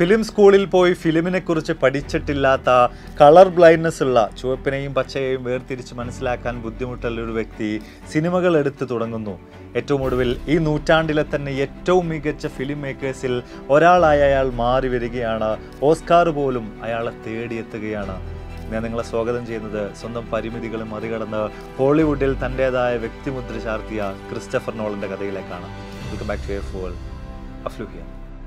film സ്കൂളിൽ പോയി ഫിലിമിനെ കുറിച്ച് പഠിച്ചിട്ടില്ലാത്ത കളർ ബ്ലൈൻഡ്നെസ് ഉള്ള ചുവപ്പിനെയും പച്ചയെയും വേർതിരിച്ച് മനസ്സിലാക്കാൻ ബുദ്ധിമുട്ടുള്ള ഒരു വ്യക്തി സിനിമകൾ എടുത്തു തുടങ്ങുന്നു ഏറ്റവും ഒടുവിൽ ഈ നൂറ്റാണ്ടിലെ തന്നെ ഏറ്റവും മികച്ച ഫിലിം മേക്കേഴ്സിൽ ഒരാളായ അയാൾ മാറി വരികയാണ് ഓസ്കാർ പോലും അയാളെ തേടിയെത്തുകയാണ് ഞാൻ നിങ്ങളെ സ്വാഗതം ചെയ്യുന്നത് സ്വന്തം പരിമിതികൾ മറികടന്ന് ഹോളിവുഡിൽ തൻ്റെതായ വ്യക്തിമുദ്ര ചാർത്തിയ ക്രിസ്റ്റഫർ നോളിൻ്റെ കഥയിലേക്കാണ് വെൽക്കം ബാക്ക് ടു എ ഫോൾ അഫ്ലുഹിയ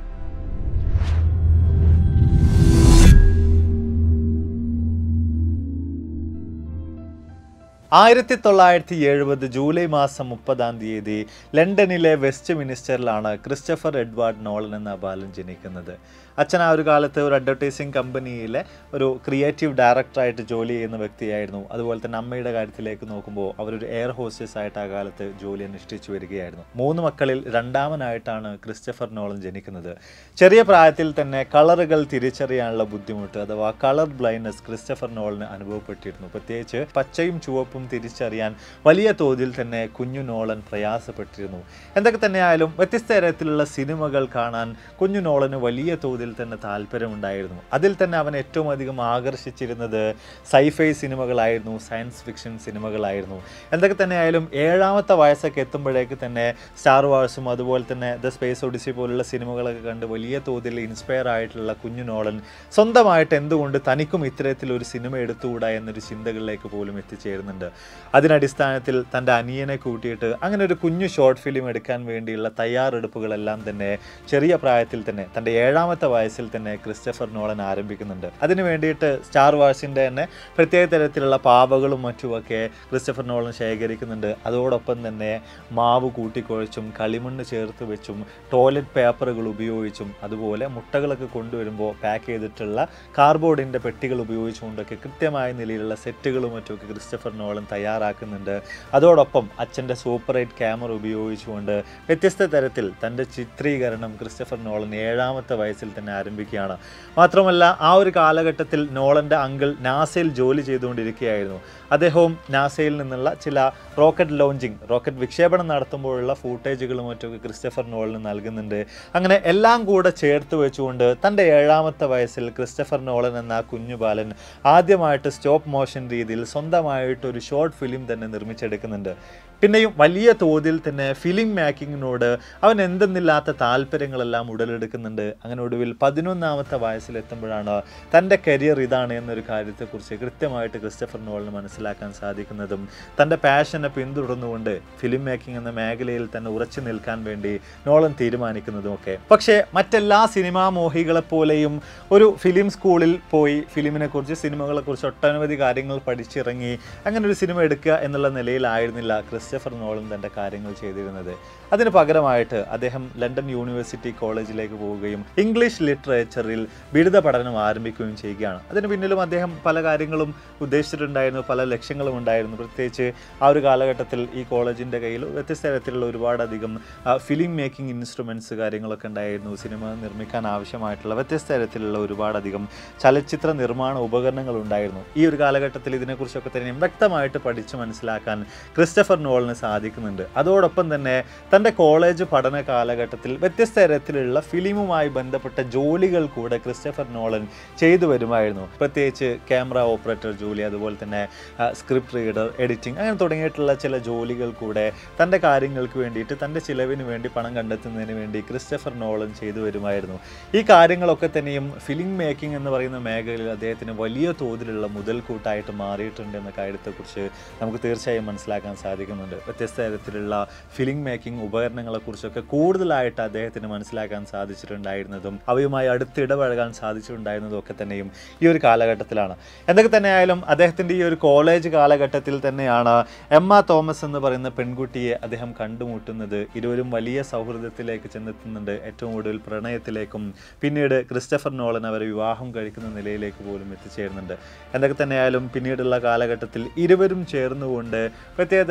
ആയിരത്തി തൊള്ളായിരത്തി എഴുപത് ജൂലൈ മാസം മുപ്പതാം തീയതി ലണ്ടനിലെ വെസ്റ്റ് മിനിസ്റ്ററിലാണ് ക്രിസ്റ്റഫർ എഡ്വാർഡ് നോളൻ എന്ന ബാലൻ ജനിക്കുന്നത് അച്ഛൻ ആ ഒരു കാലത്ത് ഒരു അഡ്വർടൈസിങ് കമ്പനിയിലെ ഒരു ക്രിയേറ്റീവ് ഡയറക്ടറായിട്ട് ജോലി ചെയ്യുന്ന വ്യക്തിയായിരുന്നു അതുപോലെ തന്നെ അമ്മയുടെ കാര്യത്തിലേക്ക് നോക്കുമ്പോൾ അവരൊരു എയർ ഹോസ്റ്റസ് ആയിട്ട് ആ കാലത്ത് ജോലി അനുഷ്ഠിച്ചു വരികയായിരുന്നു മൂന്ന് മക്കളിൽ രണ്ടാമനായിട്ടാണ് ക്രിസ്റ്റഫർ നോളൻ ജനിക്കുന്നത് ചെറിയ പ്രായത്തിൽ തന്നെ കളറുകൾ തിരിച്ചറിയാനുള്ള ബുദ്ധിമുട്ട് അഥവാ കളർ ബ്ലൈൻഡ്നെസ് ക്രിസ്റ്റഫർ നോളിന് അനുഭവപ്പെട്ടിരുന്നു പ്രത്യേകിച്ച് പച്ചയും ചുവപ്പും തിരിച്ചറിയാൻ വലിയ തോതിൽ തന്നെ കുഞ്ഞു നോളൻ പ്രയാസപ്പെട്ടിരുന്നു എന്തൊക്കെ തന്നെയായാലും വ്യത്യസ്ത തരത്തിലുള്ള സിനിമകൾ കാണാൻ കുഞ്ഞു നോളന് വലിയ തോതിൽ തന്നെ താല്പര്യമുണ്ടായിരുന്നു അതിൽ തന്നെ അവൻ ഏറ്റവും അധികം ആകർഷിച്ചിരുന്നത് സൈഫൈ സിനിമകളായിരുന്നു സയൻസ് ഫിക്ഷൻ സിനിമകളായിരുന്നു എന്തൊക്കെ തന്നെയായാലും ഏഴാമത്തെ വയസ്സൊക്കെ എത്തുമ്പോഴേക്ക് തന്നെ സ്റ്റാർ വാഴ്സും അതുപോലെ തന്നെ ദ സ്പേസ് ഒഡിസി പോലുള്ള സിനിമകളൊക്കെ കണ്ട് വലിയ തോതിൽ ഇൻസ്പയർ ആയിട്ടുള്ള കുഞ്ഞു നോളൻ സ്വന്തമായിട്ട് എന്തുകൊണ്ട് തനിക്കും ഇത്തരത്തിലൊരു സിനിമ എടുത്തുകൂടാ എന്നൊരു ചിന്തകളിലേക്ക് പോലും എത്തിച്ചേരുന്നുണ്ട് അതിനടിസ്ഥാനത്തിൽ തൻ്റെ അനിയനെ കൂട്ടിയിട്ട് അങ്ങനെ ഒരു കുഞ്ഞു ഷോർട്ട് ഫിലിം എടുക്കാൻ വേണ്ടിയുള്ള തയ്യാറെടുപ്പുകളെല്ലാം തന്നെ ചെറിയ പ്രായത്തിൽ തന്നെ തൻ്റെ ഏഴാമത്തെ വയസ്സിൽ തന്നെ ക്രിസ്റ്റഫർ നോളൻ ആരംഭിക്കുന്നുണ്ട് അതിന് വേണ്ടിയിട്ട് സ്റ്റാർ വാഴ്സിൻ്റെ തന്നെ പ്രത്യേക തരത്തിലുള്ള പാവകളും മറ്റുമൊക്കെ ക്രിസ്റ്റഫർ നോളൻ ശേഖരിക്കുന്നുണ്ട് അതോടൊപ്പം തന്നെ മാവ് കൂട്ടിക്കുഴച്ചും കളിമണ്ണ് ചേർത്ത് വെച്ചും ടോയ്ലറ്റ് പേപ്പറുകൾ ഉപയോഗിച്ചും അതുപോലെ മുട്ടകളൊക്കെ കൊണ്ടുവരുമ്പോൾ പാക്ക് ചെയ്തിട്ടുള്ള കാർബോർഡിൻ്റെ പെട്ടികൾ ഉപയോഗിച്ചുകൊണ്ടൊക്കെ കൃത്യമായ നിലയിലുള്ള സെറ്റുകളും മറ്റുമൊക്കെ ക്രിസ്റ്റഫർ നോളൻ തയ്യാറാക്കുന്നുണ്ട് അതോടൊപ്പം അച്ഛൻ്റെ സൂപ്പർ എയ്റ്റ് ക്യാമറ ഉപയോഗിച്ചുകൊണ്ട് വ്യത്യസ്ത തരത്തിൽ തൻ്റെ ചിത്രീകരണം ക്രിസ്റ്റഫർ നോളൻ ഏഴാമത്തെ വയസ്സിൽ തന്നെ ആരംഭിക്കുകയാണ് മാത്രമല്ല ആ ഒരു കാലഘട്ടത്തിൽ നോളൻ്റെ അങ്കിൾ നാസയിൽ ജോലി ചെയ്തുകൊണ്ടിരിക്കുകയായിരുന്നു അദ്ദേഹവും നാസയിൽ നിന്നുള്ള ചില റോക്കറ്റ് ലോഞ്ചിങ് റോക്കറ്റ് വിക്ഷേപണം നടത്തുമ്പോഴുള്ള ഫൂട്ടേജുകളും മറ്റൊക്കെ ക്രിസ്റ്റഫർ നോളിന് നൽകുന്നുണ്ട് അങ്ങനെ എല്ലാം കൂടെ ചേർത്ത് വെച്ചുകൊണ്ട് തൻ്റെ ഏഴാമത്തെ വയസ്സിൽ ക്രിസ്റ്റഫർ നോളൻ എന്ന ആ കുഞ്ഞു ബാലൻ ആദ്യമായിട്ട് സ്റ്റോപ്പ് മോഷൻ രീതിയിൽ സ്വന്തമായിട്ട് ഒരു ഷോർട്ട് ഫിലിം തന്നെ നിർമ്മിച്ചെടുക്കുന്നുണ്ട് പിന്നെയും വലിയ തോതിൽ തന്നെ ഫിലിം മേക്കിങ്ങിനോട് അവൻ എന്തെന്നില്ലാത്ത താല്പര്യങ്ങളെല്ലാം ഉടലെടുക്കുന്നുണ്ട് അങ്ങനെ ഒടുവിൽ പതിനൊന്നാമത്തെ വയസ്സിലെത്തുമ്പോഴാണ് തൻ്റെ കരിയർ ഇതാണ് എന്നൊരു കാര്യത്തെക്കുറിച്ച് കൃത്യമായിട്ട് ക്രിസ്റ്റഫർ നോളിന് മനസ്സിലാക്കാൻ സാധിക്കുന്നതും തൻ്റെ പാഷനെ പിന്തുടർന്നുകൊണ്ട് ഫിലിം മേക്കിംഗ് എന്ന മേഖലയിൽ തന്നെ ഉറച്ചു നിൽക്കാൻ വേണ്ടി നോളൻ തീരുമാനിക്കുന്നതുമൊക്കെ പക്ഷേ മറ്റെല്ലാ സിനിമാ മോഹികളെപ്പോലെയും ഒരു ഫിലിം സ്കൂളിൽ പോയി ഫിലിമിനെ കുറിച്ച് സിനിമകളെ കുറിച്ച് ഒട്ടനവധി കാര്യങ്ങൾ പഠിച്ചിറങ്ങി അങ്ങനെ ഒരു സിനിമ എടുക്കുക എന്നുള്ള നിലയിലായിരുന്നില്ല ക്രിസ്റ്റഫർ നോളൻ തൻ്റെ കാര്യങ്ങൾ ചെയ്തിരുന്നത് അതിന് പകരമായിട്ട് അദ്ദേഹം ലണ്ടൻ യൂണിവേഴ്സിറ്റി കോളേജിലേക്ക് പോവുകയും ഇംഗ്ലീഷ് ലിറ്ററേച്ചറിൽ ബിരുദ പഠനം ആരംഭിക്കുകയും ചെയ്യുകയാണ് അതിന് പിന്നിലും അദ്ദേഹം പല കാര്യങ്ങളും ഉദ്ദേശിച്ചിട്ടുണ്ടായിരുന്നു പല ലക്ഷ്യങ്ങളും ഉണ്ടായിരുന്നു പ്രത്യേകിച്ച് ആ ഒരു കാലഘട്ടത്തിൽ ഈ കോളേജിൻ്റെ കയ്യിൽ വ്യത്യസ്ത തരത്തിലുള്ള ഒരുപാടധികം ഫിലിം മേക്കിംഗ് ഇൻസ്ട്രുമെൻറ്റ്സ് കാര്യങ്ങളൊക്കെ ഉണ്ടായിരുന്നു സിനിമ നിർമ്മിക്കാൻ ആവശ്യമായിട്ടുള്ള വ്യത്യസ്ത തരത്തിലുള്ള ഒരുപാടധികം ചലച്ചിത്ര നിർമ്മാണ ഉപകരണങ്ങൾ ഉണ്ടായിരുന്നു ഈ ഒരു കാലഘട്ടത്തിൽ ഇതിനെക്കുറിച്ചൊക്കെ തന്നെ വ്യക്തമായിട്ട് പഠിച്ച് മനസ്സിലാക്കാൻ ക്രിസ്റ്റഫർ നോളിന് സാധിക്കുന്നുണ്ട് അതോടൊപ്പം തന്നെ തൻ്റെ കോളേജ് പഠന കാലഘട്ടത്തിൽ വ്യത്യസ്ത തരത്തിലുള്ള ഫിലിമുമായി ബന്ധപ്പെട്ട ജോലികൾ കൂടെ ക്രിസ്റ്റഫർ നോളൻ ചെയ്തു വരുമായിരുന്നു പ്രത്യേകിച്ച് ക്യാമറ ഓപ്പറേറ്റർ ജോലി അതുപോലെ തന്നെ സ്ക്രിപ്റ്റ് റീഡർ എഡിറ്റിംഗ് അങ്ങനെ തുടങ്ങിയിട്ടുള്ള ചില ജോലികൾ കൂടെ തൻ്റെ കാര്യങ്ങൾക്ക് വേണ്ടിയിട്ട് തൻ്റെ ചിലവിന് വേണ്ടി പണം കണ്ടെത്തുന്നതിന് വേണ്ടി ക്രിസ്റ്റഫർ നോളൻ ചെയ്തു വരുമായിരുന്നു ഈ കാര്യങ്ങളൊക്കെ തന്നെയും ഫിലിം മേക്കിംഗ് എന്ന് പറയുന്ന മേഖലയിൽ അദ്ദേഹത്തിന് വലിയ തോതിലുള്ള മുതൽക്കൂട്ടായിട്ട് മാറിയിട്ടുണ്ട് എന്ന കാര്യത്തെക്കുറിച്ച് നമുക്ക് തീർച്ചയായും മനസ്സിലാക്കാൻ സാധിക്കുന്നുണ്ട് വ്യത്യസ്ത തരത്തിലുള്ള ഫിലിം മേക്കിംഗ് ഉപകരണങ്ങളെക്കുറിച്ചൊക്കെ കൂടുതലായിട്ട് അദ്ദേഹത്തിന് മനസ്സിലാക്കാൻ സാധിച്ചിട്ടുണ്ടായിരുന്നതും അവയുമായി അടുത്തിടപഴകാൻ സാധിച്ചിട്ടുണ്ടായിരുന്നതും ഒക്കെ തന്നെയും ഈ ഒരു കാലഘട്ടത്തിലാണ് എന്തൊക്കെ തന്നെയായാലും അദ്ദേഹത്തിൻ്റെ ഈ ഒരു കോളേജ് കാലഘട്ടത്തിൽ തന്നെയാണ് എമ്മ തോമസ് എന്ന് പറയുന്ന പെൺകുട്ടിയെ അദ്ദേഹം കണ്ടുമുട്ടുന്നത് ഇരുവരും വലിയ സൗഹൃദത്തിലേക്ക് ചെന്നെത്തുന്നുണ്ട് ഏറ്റവും ഒടുവിൽ പ്രണയത്തിലേക്കും പിന്നീട് ക്രിസ്റ്റഫർ നോളൻ അവരെ വിവാഹം കഴിക്കുന്ന നിലയിലേക്ക് പോലും എത്തിച്ചേരുന്നുണ്ട് എന്തൊക്കെ തന്നെയായാലും പിന്നീടുള്ള കാലഘട്ടത്തിൽ ഇരുവരും ചേർന്നുകൊണ്ട് പ്രത്യേക തരത്തിലുള്ള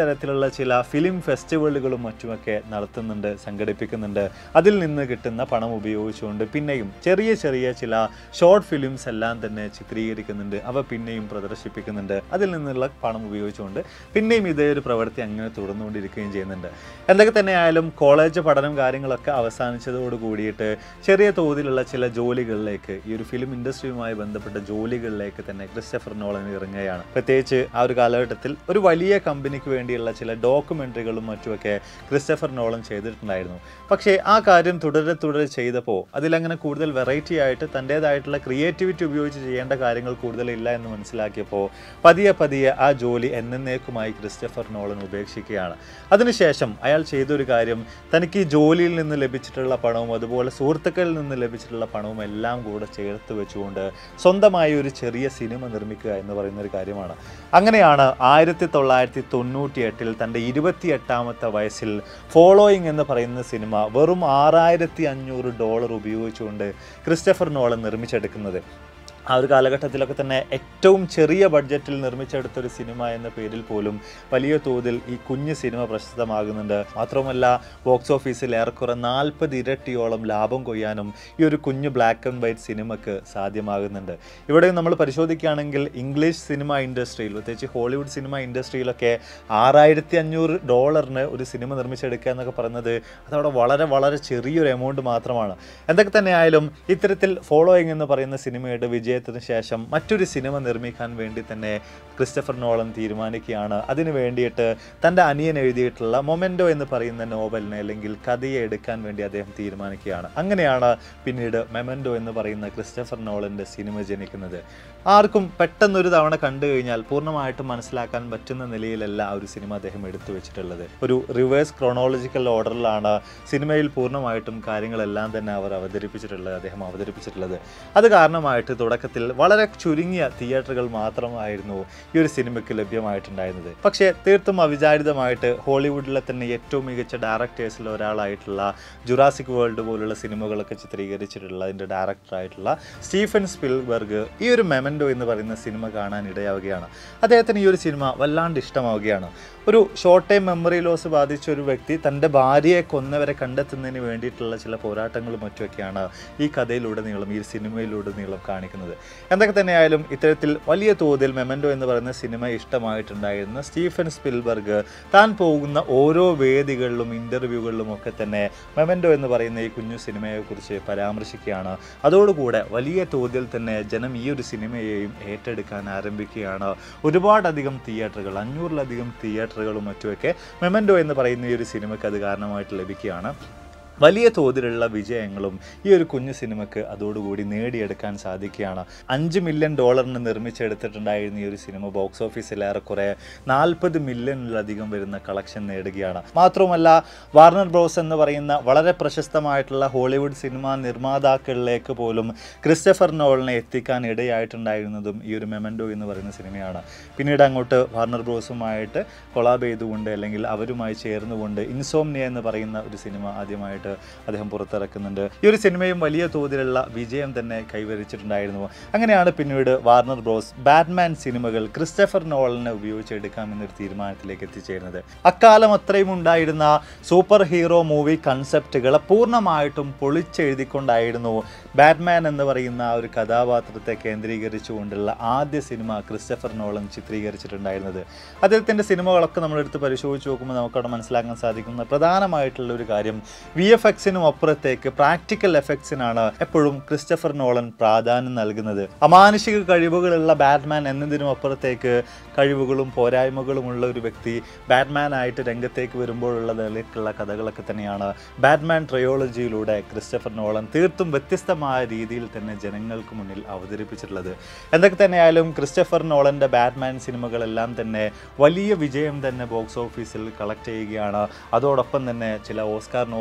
രീതിയിലുള്ള ചില ഫിലിം ഫെസ്റ്റിവലുകളും മറ്റുമൊക്കെ നടത്തുന്നുണ്ട് സംഘടിപ്പിക്കുന്നുണ്ട് അതിൽ നിന്ന് കിട്ടുന്ന പണം ഉപയോഗിച്ചുകൊണ്ട് പിന്നെയും ചെറിയ ചെറിയ ചില ഷോർട്ട് ഫിലിംസ് എല്ലാം തന്നെ ചിത്രീകരിക്കുന്നുണ്ട് അവ പിന്നെയും പ്രദർശിപ്പിക്കുന്നുണ്ട് അതിൽ നിന്നുള്ള പണം ഉപയോഗിച്ചുകൊണ്ട് പിന്നെയും ഇതേ ഒരു പ്രവൃത്തി അങ്ങനെ തുടർന്നുകൊണ്ടിരിക്കുകയും ചെയ്യുന്നുണ്ട് എന്തൊക്കെ തന്നെയായാലും കോളേജ് പഠനം കാര്യങ്ങളൊക്കെ അവസാനിച്ചതോട് കൂടിയിട്ട് ചെറിയ തോതിലുള്ള ചില ജോലികളിലേക്ക് ഈ ഒരു ഫിലിം ഇൻഡസ്ട്രിയുമായി ബന്ധപ്പെട്ട ജോലികളിലേക്ക് തന്നെ ക്രിസ്റ്റഫർ നോളൻ ഇറങ്ങുകയാണ് പ്രത്യേകിച്ച് ആ ഒരു കാലഘട്ടത്തിൽ ഒരു വലിയ കമ്പനിക്ക് വേണ്ടിയുള്ള ചില ഡോക്യുമെൻ്ററികളും മറ്റുമൊക്കെ ക്രിസ്റ്റഫർ നോളൻ ചെയ്തിട്ടുണ്ടായിരുന്നു പക്ഷേ ആ കാര്യം തുടരെ തുടരെ ചെയ്തപ്പോൾ അതിലങ്ങനെ കൂടുതൽ വെറൈറ്റി ആയിട്ട് തൻ്റേതായിട്ടുള്ള ക്രിയേറ്റിവിറ്റി ഉപയോഗിച്ച് ചെയ്യേണ്ട കാര്യങ്ങൾ കൂടുതലില്ല എന്ന് മനസ്സിലാക്കിയപ്പോൾ പതിയെ പതിയെ ആ ജോലി എന്നേക്കുമായി ക്രിസ്റ്റഫർ നോളൻ ഉപേക്ഷിക്കുകയാണ് അതിനുശേഷം അയാൾ ചെയ്തൊരു കാര്യം തനിക്ക് ഈ ജോലിയിൽ നിന്ന് ലഭിച്ചിട്ടുള്ള പണവും അതുപോലെ സുഹൃത്തുക്കളിൽ നിന്ന് ലഭിച്ചിട്ടുള്ള പണവും എല്ലാം കൂടെ ചേർത്ത് വെച്ചുകൊണ്ട് സ്വന്തമായി ഒരു ചെറിയ സിനിമ നിർമ്മിക്കുക എന്ന് പറയുന്ന ഒരു കാര്യമാണ് അങ്ങനെയാണ് ആയിരത്തി തൊള്ളായിരത്തി തൊണ്ണൂറ്റി എട്ടിൽ തൻ്റെ ഇരുപത്തി എട്ടാമത്തെ വയസ്സിൽ ഫോളോയിങ് എന്ന് പറയുന്ന സിനിമ വെറും ആറായിരത്തി അഞ്ഞൂറ് ഡോളർ ഉപയോഗിച്ചുകൊണ്ട് ക്രിസ്റ്റഫർ നോളൻ നിർമ്മിച്ചെടുക്കുന്നത് ആ ഒരു കാലഘട്ടത്തിലൊക്കെ തന്നെ ഏറ്റവും ചെറിയ ബഡ്ജറ്റിൽ നിർമ്മിച്ചെടുത്തൊരു സിനിമ എന്ന പേരിൽ പോലും വലിയ തോതിൽ ഈ കുഞ്ഞു സിനിമ പ്രശസ്തമാകുന്നുണ്ട് മാത്രമല്ല ബോക്സ് ഓഫീസിൽ ഏറെക്കുറെ നാൽപ്പത് ഇരട്ടിയോളം ലാഭം കൊയ്യാനും ഈ ഒരു കുഞ്ഞു ബ്ലാക്ക് ആൻഡ് വൈറ്റ് സിനിമക്ക് സാധ്യമാകുന്നുണ്ട് ഇവിടെ നമ്മൾ പരിശോധിക്കുകയാണെങ്കിൽ ഇംഗ്ലീഷ് സിനിമ ഇൻഡസ്ട്രിയിൽ പ്രത്യേകിച്ച് ഹോളിവുഡ് സിനിമ ഇൻഡസ്ട്രിയിലൊക്കെ ആറായിരത്തി അഞ്ഞൂറ് ഡോളറിന് ഒരു സിനിമ നിർമ്മിച്ചെടുക്കുക എന്നൊക്കെ പറയുന്നത് അതവിടെ വളരെ വളരെ ചെറിയൊരു എമൗണ്ട് മാത്രമാണ് എന്തൊക്കെ തന്നെയായാലും ഇത്തരത്തിൽ ഫോളോയിങ് എന്ന് പറയുന്ന സിനിമയുടെ വിജയം വിജയത്തിന് ശേഷം മറ്റൊരു സിനിമ നിർമ്മിക്കാൻ വേണ്ടി തന്നെ ക്രിസ്റ്റഫർ നോളൻ തീരുമാനിക്കുകയാണ് അതിനു വേണ്ടിയിട്ട് തൻ്റെ അനിയൻ എഴുതിയിട്ടുള്ള മൊമെൻറ്റോ എന്ന് പറയുന്ന നോവലിനെ അല്ലെങ്കിൽ കഥയെ എടുക്കാൻ വേണ്ടി അദ്ദേഹം തീരുമാനിക്കുകയാണ് അങ്ങനെയാണ് പിന്നീട് മെമൻറ്റോ എന്ന് പറയുന്ന ക്രിസ്റ്റഫർ നോളൻ്റെ സിനിമ ജനിക്കുന്നത് ആർക്കും പെട്ടെന്നൊരു തവണ കണ്ടു കഴിഞ്ഞാൽ പൂർണ്ണമായിട്ടും മനസ്സിലാക്കാൻ പറ്റുന്ന നിലയിലല്ല ആ ഒരു സിനിമ അദ്ദേഹം എടുത്തു വെച്ചിട്ടുള്ളത് ഒരു റിവേഴ്സ് ക്രോണോളജിക്കൽ ഓർഡറിലാണ് സിനിമയിൽ പൂർണ്ണമായിട്ടും കാര്യങ്ങളെല്ലാം തന്നെ അവർ അവതരിപ്പിച്ചിട്ടുള്ളത് അദ്ദേഹം അവതരിപ്പിച്ചിട്ടുള്ളത് അത് കാരണമായിട്ട് തുടക്കത്തിൽ വളരെ ചുരുങ്ങിയ തിയേറ്ററുകൾ മാത്രമായിരുന്നു ഈ ഒരു സിനിമയ്ക്ക് ലഭ്യമായിട്ടുണ്ടായിരുന്നത് പക്ഷേ തീർത്തും അവിചാരിതമായിട്ട് ഹോളിവുഡിലെ തന്നെ ഏറ്റവും മികച്ച ഡയറക്ടേഴ്സിൽ ഒരാളായിട്ടുള്ള ജുറാസിക് വേൾഡ് പോലുള്ള സിനിമകളൊക്കെ ചിത്രീകരിച്ചിട്ടുള്ള അതിൻ്റെ ഡയറക്ടറായിട്ടുള്ള സ്റ്റീഫൻ സ്പിൽബർഗ് ഈ ഒരു മെമൻഡോ എന്ന് പറയുന്ന സിനിമ കാണാൻ ഇടയാവുകയാണ് അദ്ദേഹത്തിന് ഈ ഒരു സിനിമ വല്ലാണ്ട് ഇഷ്ടമാവുകയാണ് ഒരു ഷോർട്ട് ടൈം മെമ്മറി ലോസ് ബാധിച്ച ഒരു വ്യക്തി തൻ്റെ ഭാര്യയെ കൊന്നവരെ കണ്ടെത്തുന്നതിന് വേണ്ടിയിട്ടുള്ള ചില പോരാട്ടങ്ങളും മറ്റുമൊക്കെയാണ് ഈ കഥയിലുടനീളം ഈ സിനിമയിലുടനീളം കാണിക്കുന്നത് എന്തൊക്കെ തന്നെയായാലും ഇത്തരത്തിൽ വലിയ തോതിൽ മെമൻഡോ എന്ന് പറയുന്ന സിനിമ ഇഷ്ടമായിട്ടുണ്ടായിരുന്ന സ്റ്റീഫൻ സ്പിൽബർഗ് താൻ പോകുന്ന ഓരോ വേദികളിലും ഇൻ്റർവ്യൂകളിലും ഒക്കെ തന്നെ മെമൻഡോ എന്ന് പറയുന്ന ഈ കുഞ്ഞു സിനിമയെക്കുറിച്ച് പരാമർശിക്കുകയാണ് അതോടുകൂടെ വലിയ തോതിൽ തന്നെ ജനം ഈ ഒരു സിനിമയെയും ഏറ്റെടുക്കാൻ ആരംഭിക്കുകയാണ് ഒരുപാടധികം തിയേറ്ററുകൾ അഞ്ഞൂറിലധികം തിയേറ്ററുകളും മറ്റുമൊക്കെ മെമൻഡോ എന്ന് പറയുന്ന ഈ ഒരു സിനിമയ്ക്ക് അത് കാരണമായിട്ട് ലഭിക്കുകയാണ് വലിയ തോതിലുള്ള വിജയങ്ങളും ഈ ഒരു കുഞ്ഞു സിനിമയ്ക്ക് അതോടുകൂടി നേടിയെടുക്കാൻ സാധിക്കുകയാണ് അഞ്ച് മില്യൺ ഡോളറിന് നിർമ്മിച്ചെടുത്തിട്ടുണ്ടായിരുന്ന ഈ ഒരു സിനിമ ബോക്സ് ഓഫീസിൽ ഏറെക്കുറെ നാൽപ്പത് മില്യണിലധികം വരുന്ന കളക്ഷൻ നേടുകയാണ് മാത്രമല്ല വാർണർ ബ്രോസ് എന്ന് പറയുന്ന വളരെ പ്രശസ്തമായിട്ടുള്ള ഹോളിവുഡ് സിനിമ നിർമ്മാതാക്കളിലേക്ക് പോലും ക്രിസ്റ്റഫർ നോളിനെ എത്തിക്കാൻ ഇടയായിട്ടുണ്ടായിരുന്നതും ഈ ഒരു മെമൻഡോ എന്ന് പറയുന്ന സിനിമയാണ് പിന്നീട് അങ്ങോട്ട് വാർണർ ബ്രോസുമായിട്ട് കൊളാബ് ചെയ്തുകൊണ്ട് അല്ലെങ്കിൽ അവരുമായി ചേർന്നുകൊണ്ട് ഇൻസോംനിയ എന്ന് പറയുന്ന ഒരു സിനിമ ആദ്യമായിട്ട് അദ്ദേഹം പുറത്തിറക്കുന്നുണ്ട് ഈ ഒരു സിനിമയും വലിയ തോതിലുള്ള വിജയം തന്നെ കൈവരിച്ചിട്ടുണ്ടായിരുന്നു അങ്ങനെയാണ് പിന്നീട് വാർണർ ബ്രോസ് ബാറ്റ്മാൻ സിനിമകൾ ക്രിസ്റ്റഫർ നോളനെ ഉപയോഗിച്ചെടുക്കാമെന്നൊരു തീരുമാനത്തിലേക്ക് എത്തിച്ചേരുന്നത് അക്കാലം അത്രയും ഉണ്ടായിരുന്ന സൂപ്പർ ഹീറോ മൂവി കൺസെപ്റ്റുകളെ പൂർണ്ണമായിട്ടും പൊളിച്ചെഴുതിക്കൊണ്ടായിരുന്നു ബാറ്റ്മാൻ എന്ന് പറയുന്ന ആ ഒരു കഥാപാത്രത്തെ കേന്ദ്രീകരിച്ചുകൊണ്ടുള്ള ആദ്യ സിനിമ ക്രിസ്റ്റഫർ നോളൻ ചിത്രീകരിച്ചിട്ടുണ്ടായിരുന്നത് അദ്ദേഹത്തിൻ്റെ സിനിമകളൊക്കെ നമ്മളെടുത്ത് പരിശോധിച്ച് നോക്കുമ്പോൾ നമുക്കവിടെ മനസ്സിലാക്കാൻ സാധിക്കുന്ന പ്രധാനമായിട്ടുള്ള ഒരു കാര്യം വി എഫ് എക്സിനും അപ്പുറത്തേക്ക് പ്രാക്ടിക്കൽ എഫക്ട്സിനാണ് എപ്പോഴും ക്രിസ്റ്റഫർ നോളൻ പ്രാധാന്യം നൽകുന്നത് അമാനുഷിക കഴിവുകളുള്ള ബാറ്റ്മാൻ എന്നതിനും അപ്പുറത്തേക്ക് കഴിവുകളും പോരായ്മകളുമുള്ള ഒരു വ്യക്തി ബാറ്റ്മാൻ ആയിട്ട് രംഗത്തേക്ക് വരുമ്പോഴുള്ള നിലയ്ക്കുള്ള കഥകളൊക്കെ തന്നെയാണ് ബാറ്റ്മാൻ ട്രയോളജിയിലൂടെ ക്രിസ്റ്റഫർ നോളൻ തീർത്തും വ്യത്യസ്തമായ രീതിയിൽ തന്നെ ജനങ്ങൾക്ക് മുന്നിൽ അവതരിപ്പിച്ചിട്ടുള്ളത് എന്തൊക്കെ തന്നെയായാലും ക്രിസ്റ്റഫർ നോളൻ്റെ ബാറ്റ്മാൻ സിനിമകളെല്ലാം തന്നെ വലിയ വിജയം തന്നെ ബോക്സ് ഓഫീസിൽ കളക്ട് ചെയ്യുകയാണ് അതോടൊപ്പം തന്നെ ചില ഓസ്കാർ നോമിനേഷൻ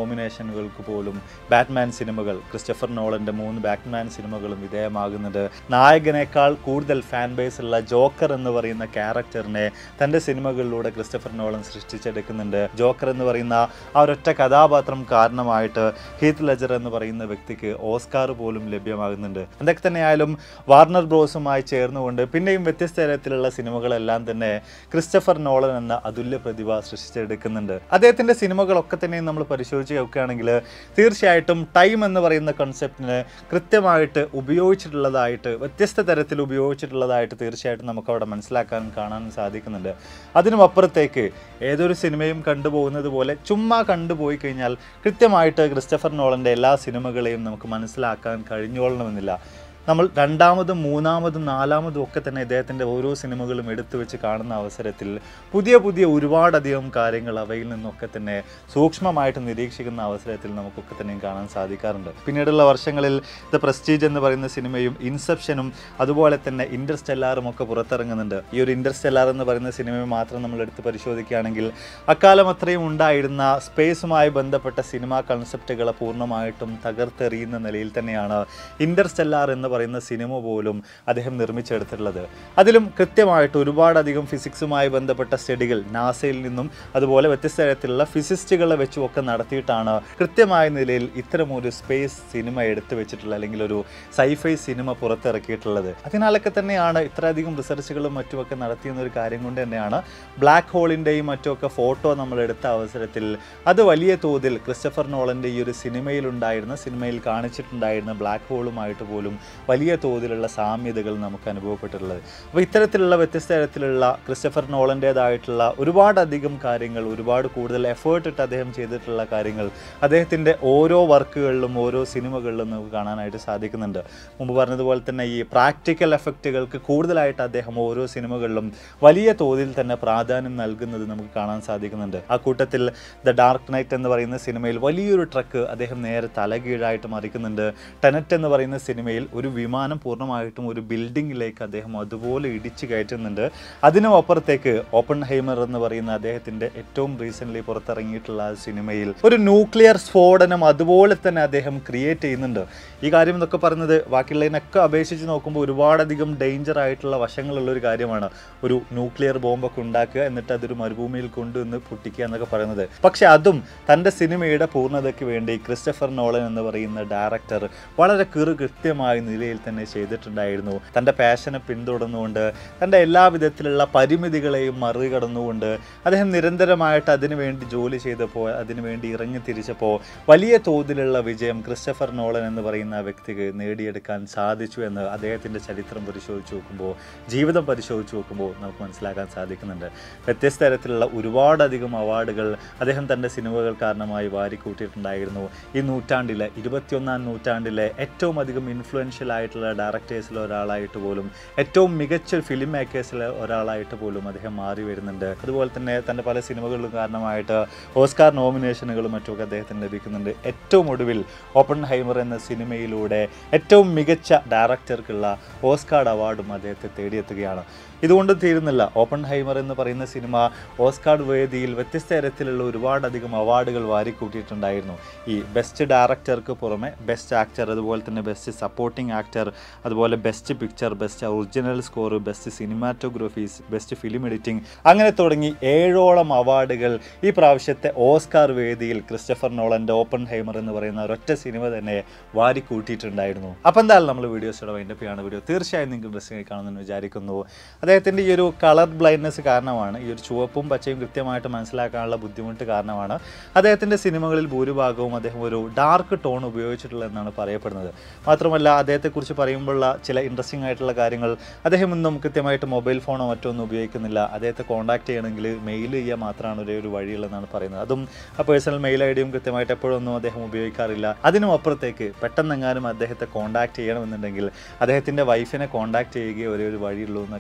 നോമിനേഷനുകൾക്ക് പോലും ബാറ്റ്മാൻ സിനിമകൾ ക്രിസ്റ്റഫർ നോളൻ്റെ മൂന്ന് ബാറ്റ്മാൻ സിനിമകളും വിധേയമാകുന്നുണ്ട് നായകനേക്കാൾ കൂടുതൽ ഫാൻ ബേസ് ഉള്ള ജോക്കർ എന്ന് പറയുന്ന ക്യാരക്ടറിനെ തൻ്റെ സിനിമകളിലൂടെ ക്രിസ്റ്റഫർ നോളൻ സൃഷ്ടിച്ചെടുക്കുന്നുണ്ട് ജോക്കർ എന്ന് പറയുന്ന ആ ഒരൊറ്റ കഥാപാത്രം കാരണമായിട്ട് ഹീത്ത് ലെജർ എന്ന് പറയുന്ന വ്യക്തിക്ക് ഓസ്കാർ പോലും ലഭ്യമാകുന്നുണ്ട് എന്തൊക്കെ തന്നെയായാലും വാർണർ ബ്രോസുമായി ചേർന്നുകൊണ്ട് പിന്നെയും വ്യത്യസ്ത തരത്തിലുള്ള സിനിമകളെല്ലാം തന്നെ ക്രിസ്റ്റഫർ നോളൻ എന്ന അതുല്യ പ്രതിഭ സൃഷ്ടിച്ചെടുക്കുന്നുണ്ട് അദ്ദേഹത്തിൻ്റെ സിനിമകളൊക്കെ തന്നെയും നമ്മൾ പരിശോധിച്ച് നോക്കുകയാണെങ്കിൽ തീർച്ചയായിട്ടും ടൈം എന്ന് പറയുന്ന കൺസെപ്റ്റിന് കൃത്യമായിട്ട് ഉപയോഗിച്ചിട്ടുള്ളതായിട്ട് വ്യത്യസ്ത തരത്തിൽ ഉപയോഗിച്ചിട്ടുള്ളതായിട്ട് തീർച്ചയായിട്ടും നമുക്ക് അവിടെ മനസ്സിലാക്കാനും കാണാനും സാധിക്കുന്നുണ്ട് അതിനും അപ്പുറത്തേക്ക് ഏതൊരു സിനിമയും കണ്ടുപോകുന്നത് പോലെ ചുമ്മാ കണ്ടുപോയി കഴിഞ്ഞാൽ കൃത്യമായിട്ട് ക്രിസ്റ്റഫർ നോളൻ്റെ എല്ലാ സിനിമകളെയും നമുക്ക് മനസ്സിലാക്കാൻ കഴിഞ്ഞോളണമെന്നില്ല നമ്മൾ രണ്ടാമതും മൂന്നാമതും നാലാമതും ഒക്കെ തന്നെ ഇദ്ദേഹത്തിൻ്റെ ഓരോ സിനിമകളും എടുത്തു വെച്ച് കാണുന്ന അവസരത്തിൽ പുതിയ പുതിയ ഒരുപാടധികം കാര്യങ്ങൾ അവയിൽ നിന്നൊക്കെ തന്നെ സൂക്ഷ്മമായിട്ട് നിരീക്ഷിക്കുന്ന അവസരത്തിൽ നമുക്കൊക്കെ തന്നെയും കാണാൻ സാധിക്കാറുണ്ട് പിന്നീടുള്ള വർഷങ്ങളിൽ ദ പ്രസ്റ്റീജ് എന്ന് പറയുന്ന സിനിമയും ഇൻസെപ്ഷനും അതുപോലെ തന്നെ ഇൻ്റർസ്റ്റെല്ലാറും ഒക്കെ പുറത്തിറങ്ങുന്നുണ്ട് ഈ ഒരു ഇൻ്റർസ്റ്റെല്ലാർ എന്ന് പറയുന്ന സിനിമയെ മാത്രം നമ്മൾ എടുത്ത് പരിശോധിക്കുകയാണെങ്കിൽ അക്കാലം അത്രയും ഉണ്ടായിരുന്ന സ്പേസുമായി ബന്ധപ്പെട്ട സിനിമാ കൺസെപ്റ്റുകളെ പൂർണ്ണമായിട്ടും തകർത്തെറിയുന്ന നിലയിൽ തന്നെയാണ് ഇൻ്റർസ്റ്റെല്ലാർ എന്ന് പറയുന്ന സിനിമ പോലും അദ്ദേഹം നിർമ്മിച്ചെടുത്തിട്ടുള്ളത് അതിലും കൃത്യമായിട്ട് ഒരുപാടധികം ഫിസിക്സുമായി ബന്ധപ്പെട്ട സ്റ്റഡികൾ നാസയിൽ നിന്നും അതുപോലെ വ്യത്യസ്ത തരത്തിലുള്ള ഫിസിസ്റ്റുകളെ വെച്ചും ഒക്കെ നടത്തിയിട്ടാണ് കൃത്യമായ നിലയിൽ ഇത്തരമൊരു സ്പേസ് സിനിമ എടുത്തു വെച്ചിട്ടുള്ളത് അല്ലെങ്കിൽ ഒരു സൈഫൈ സിനിമ പുറത്തിറക്കിയിട്ടുള്ളത് അതിനാലൊക്കെ തന്നെയാണ് ഇത്രയധികം റിസർച്ചുകളും മറ്റുമൊക്കെ നടത്തിയെന്ന ഒരു കാര്യം കൊണ്ട് തന്നെയാണ് ബ്ലാക്ക് ഹോളിൻ്റെയും മറ്റുമൊക്കെ ഫോട്ടോ നമ്മൾ എടുത്ത അവസരത്തിൽ അത് വലിയ തോതിൽ ക്രിസ്റ്റഫർ നോളൻ്റെ ഈ ഒരു സിനിമയിലുണ്ടായിരുന്ന സിനിമയിൽ കാണിച്ചിട്ടുണ്ടായിരുന്ന ബ്ലാക്ക് ഹോളുമായിട്ട് പോലും വലിയ തോതിലുള്ള സാമ്യതകൾ നമുക്ക് അനുഭവപ്പെട്ടിട്ടുള്ളത് അപ്പോൾ ഇത്തരത്തിലുള്ള വ്യത്യസ്ത തരത്തിലുള്ള ക്രിസ്റ്റഫർ നോളൻ്റേതായിട്ടുള്ള ഒരുപാടധികം കാര്യങ്ങൾ ഒരുപാട് കൂടുതൽ എഫേർട്ട് ഇട്ട് അദ്ദേഹം ചെയ്തിട്ടുള്ള കാര്യങ്ങൾ അദ്ദേഹത്തിൻ്റെ ഓരോ വർക്കുകളിലും ഓരോ സിനിമകളിലും നമുക്ക് കാണാനായിട്ട് സാധിക്കുന്നുണ്ട് മുമ്പ് പറഞ്ഞതുപോലെ തന്നെ ഈ പ്രാക്ടിക്കൽ എഫക്റ്റുകൾക്ക് കൂടുതലായിട്ട് അദ്ദേഹം ഓരോ സിനിമകളിലും വലിയ തോതിൽ തന്നെ പ്രാധാന്യം നൽകുന്നത് നമുക്ക് കാണാൻ സാധിക്കുന്നുണ്ട് ആ കൂട്ടത്തിൽ ദ ഡാർക്ക് നൈറ്റ് എന്ന് പറയുന്ന സിനിമയിൽ വലിയൊരു ട്രക്ക് അദ്ദേഹം നേരെ തലകീഴായിട്ട് മറിക്കുന്നുണ്ട് ടെനറ്റ് എന്ന് പറയുന്ന സിനിമയിൽ ഒരു വിമാനം പൂർണ്ണമായിട്ടും ഒരു ബിൽഡിങ്ങിലേക്ക് അദ്ദേഹം അതുപോലെ ഇടിച്ചു കയറ്റുന്നുണ്ട് അതിനും അപ്പുറത്തേക്ക് ഓപ്പൺ ഹൈമർ എന്ന് പറയുന്ന അദ്ദേഹത്തിൻ്റെ ഏറ്റവും റീസെൻ്റ്ലി പുറത്തിറങ്ങിയിട്ടുള്ള ആ സിനിമയിൽ ഒരു ന്യൂക്ലിയർ സ്ഫോടനം അതുപോലെ തന്നെ അദ്ദേഹം ക്രിയേറ്റ് ചെയ്യുന്നുണ്ട് ഈ കാര്യം എന്നൊക്കെ പറയുന്നത് ബാക്കിയുള്ളതിനൊക്കെ അപേക്ഷിച്ച് നോക്കുമ്പോൾ ഒരുപാടധികം ഡേഞ്ചർ ആയിട്ടുള്ള വശങ്ങളുള്ള ഒരു കാര്യമാണ് ഒരു ന്യൂക്ലിയർ ബോംബൊക്കെ ഉണ്ടാക്കുക എന്നിട്ട് അതൊരു മരുഭൂമിയിൽ കൊണ്ടുവന്ന് പൊട്ടിക്കുക എന്നൊക്കെ പറയുന്നത് പക്ഷെ അതും തൻ്റെ സിനിമയുടെ പൂർണ്ണതയ്ക്ക് വേണ്ടി ക്രിസ്റ്റഫർ നോളൻ എന്ന് പറയുന്ന ഡയറക്ടർ വളരെ കൃ കൃത്യമായ നിലയിൽ തന്നെ ചെയ്തിട്ടുണ്ടായിരുന്നു തൻ്റെ പാഷനെ പിന്തുടർന്നുകൊണ്ട് തൻ്റെ എല്ലാ വിധത്തിലുള്ള പരിമിതികളെയും മറികടന്നുകൊണ്ട് അദ്ദേഹം നിരന്തരമായിട്ട് അതിനു വേണ്ടി ജോലി ചെയ്തപ്പോൾ അതിനു വേണ്ടി ഇറങ്ങി തിരിച്ചപ്പോൾ വലിയ തോതിലുള്ള വിജയം ക്രിസ്റ്റഫർ നോളൻ എന്ന് പറയുന്ന ആ വ്യക്തിക്ക് നേടിയെടുക്കാൻ സാധിച്ചു എന്ന് അദ്ദേഹത്തിൻ്റെ ചരിത്രം പരിശോധിച്ച് നോക്കുമ്പോൾ ജീവിതം പരിശോധിച്ച് നോക്കുമ്പോൾ നമുക്ക് മനസ്സിലാക്കാൻ സാധിക്കുന്നുണ്ട് വ്യത്യസ്ത തരത്തിലുള്ള ഒരുപാടധികം അവാർഡുകൾ അദ്ദേഹം തൻ്റെ സിനിമകൾ കാരണമായി വാരിക്കൂട്ടിയിട്ടുണ്ടായിരുന്നു ഈ നൂറ്റാണ്ടിലെ ഇരുപത്തിയൊന്നാം നൂറ്റാണ്ടിലെ ഏറ്റവും അധികം ഇൻഫ്ലുവൻഷ്യൽ ആയിട്ടുള്ള ഡയറക്ടേഴ്സിൽ ഒരാളായിട്ട് പോലും ഏറ്റവും മികച്ച ഫിലിം മേക്കേഴ്സിൽ ഒരാളായിട്ട് പോലും അദ്ദേഹം മാറി വരുന്നുണ്ട് അതുപോലെ തന്നെ തൻ്റെ പല സിനിമകളിലും കാരണമായിട്ട് ഓസ്കാർ നോമിനേഷനുകളും മറ്റുമൊക്കെ അദ്ദേഹത്തിന് ലഭിക്കുന്നുണ്ട് ഏറ്റവും ഒടുവിൽ ഓപ്പൺ ഹൈമർ എന്ന സിനിമയിലൂടെ ഏറ്റവും മികച്ച ഡയറക്ടർക്കുള്ള ഓസ്കാർ അവാർഡും അദ്ദേഹത്തെ തേടിയെത്തുകയാണ് ഇതുകൊണ്ട് തീരുന്നില്ല ഓപ്പൺ ഹൈമർ എന്ന് പറയുന്ന സിനിമ ഓസ്കാർ വേദിയിൽ വ്യത്യസ്ത തരത്തിലുള്ള ഒരുപാടധികം അവാർഡുകൾ വാരിക്കൂട്ടിയിട്ടുണ്ടായിരുന്നു ഈ ബെസ്റ്റ് ഡയറക്ടർക്ക് പുറമെ ബെസ്റ്റ് ആക്ടർ അതുപോലെ തന്നെ ബെസ്റ്റ് സപ്പോർട്ടിംഗ് ആക്ടർ അതുപോലെ best picture best original score best cinematographies best film editing അങ്ങനെ തുടങ്ങി ഏഴോളം അവാർഡുകൾ ഈ പ്രാവശ്യത്തെ ഓസ്കാർ വേദിയിൽ ക്രിസ്റ്റഫർ നോളൻ്റെ ഓപ്പൺ ഹൈമർ എന്ന് പറയുന്ന ഒരൊറ്റ സിനിമ തന്നെ വാരിക്കൂട്ടിയിട്ടുണ്ടായിരുന്നു അപ്പം എന്തായാലും നമ്മൾ വീഡിയോസോടെ വൈൻഡപ്പ് ചെയ്യാണ് വീഡിയോ തീർച്ചയായും നിങ്ങൾക്ക് ഇൻട്രസ്റ്റിംഗ് കാണുമെന്ന് വിചാരിക്കുന്നു അദ്ദേഹത്തിൻ്റെ ഈ ഒരു കളർ ബ്ലൈൻഡ്നെസ് കാരണമാണ് ഈ ഒരു ചുവപ്പും പച്ചയും കൃത്യമായിട്ട് മനസ്സിലാക്കാനുള്ള ബുദ്ധിമുട്ട് കാരണമാണ് അദ്ദേഹത്തിൻ്റെ സിനിമകളിൽ ഭൂരിഭാഗവും അദ്ദേഹം ഒരു ഡാർക്ക് ടോൺ ഉപയോഗിച്ചിട്ടുള്ളതെന്നാണ് പറയപ്പെടുന്നത് മാത്രമല്ല അദ്ദേഹത്തെക്കുറിച്ച് പറയുമ്പോഴുള്ള ചില ഇൻട്രസ്റ്റിംഗ് ആയിട്ടുള്ള കാര്യങ്ങൾ അദ്ദേഹം ഇന്നും കൃത്യമായിട്ട് മൊബൈൽ ഫോണോ മറ്റോ ഒന്നും ഉപയോഗിക്കുന്നില്ല അദ്ദേഹത്തെ കോൺടാക്ട് ചെയ്യണമെങ്കിൽ മെയിൽ ചെയ്യുക മാത്രമാണ് ഒരേ ഒരു വഴിയുള്ളതെന്നാണ് പറയുന്നത് അതും ആ പേഴ്സണൽ മെയിൽ ഐ ഡിയും കൃത്യമായിട്ട് എപ്പോഴൊന്നും അദ്ദേഹം ഉപയോഗിക്കാറില്ല അതിനും അപ്പുറത്തേക്ക് പെട്ടെന്നെങ്ങാനും അദ്ദേഹത്തെ കോൺടാക്ട് ചെയ്യണമെന്നുണ്ടെങ്കിൽ അദ്ദേഹത്തിൻ്റെ വൈഫിനെ കോൺടാക്ട് ചെയ്യുകയോ ഒരേ ഒരു വഴിയുള്ളൂ എന്നൊക്കെയുള്ള കാര്യങ്ങൾ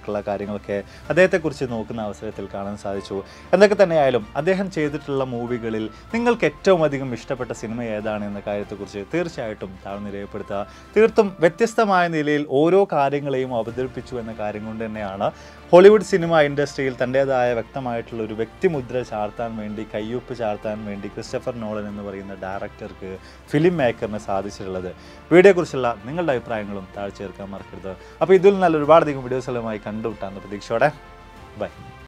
കാര്യങ്ങളൊക്കെ അദ്ദേഹത്തെക്കുറിച്ച് നോക്കുന്ന അവസരത്തിൽ കാണാൻ സാധിച്ചു എന്തൊക്കെ തന്നെയായാലും അദ്ദേഹം ചെയ്തിട്ടുള്ള മൂവികളിൽ നിങ്ങൾക്ക് ഏറ്റവും അധികം ഇഷ്ടപ്പെട്ട സിനിമ ഏതാണ് എന്ന കാര്യത്തെക്കുറിച്ച് തീർച്ചയായിട്ടും താഴ്ന്നു രേഖപ്പെടുത്തുക തീർത്തും വ്യത്യസ്തമായ നിലയിൽ ഓരോ കാര്യങ്ങളെയും അവതരിപ്പിച്ചു എന്ന കാര്യം കൊണ്ട് തന്നെയാണ് ഹോളിവുഡ് സിനിമ ഇൻഡസ്ട്രിയിൽ തൻ്റേതായ വ്യക്തമായിട്ടുള്ള ഒരു വ്യക്തിമുദ്ര ചാർത്താൻ വേണ്ടി കയ്യൊപ്പ് ചാർത്താൻ വേണ്ടി ക്രിസ്റ്റഫർ നോളൻ എന്ന് പറയുന്ന ഡയറക്ടർക്ക് ഫിലിം മേക്കറിന് സാധിച്ചിട്ടുള്ളത് വീഡിയോയെക്കുറിച്ചുള്ള നിങ്ങളുടെ അഭിപ്രായങ്ങളും താഴെ ചേർക്കാൻ മറക്കരുത് അപ്പോൾ ഇതിൽ നല്ല ഒരുപാടധികം വീഡിയോസുകളുമായി കണ്ടുമുട്ടാമെന്ന പ്രതീക്ഷയോടെ ബൈ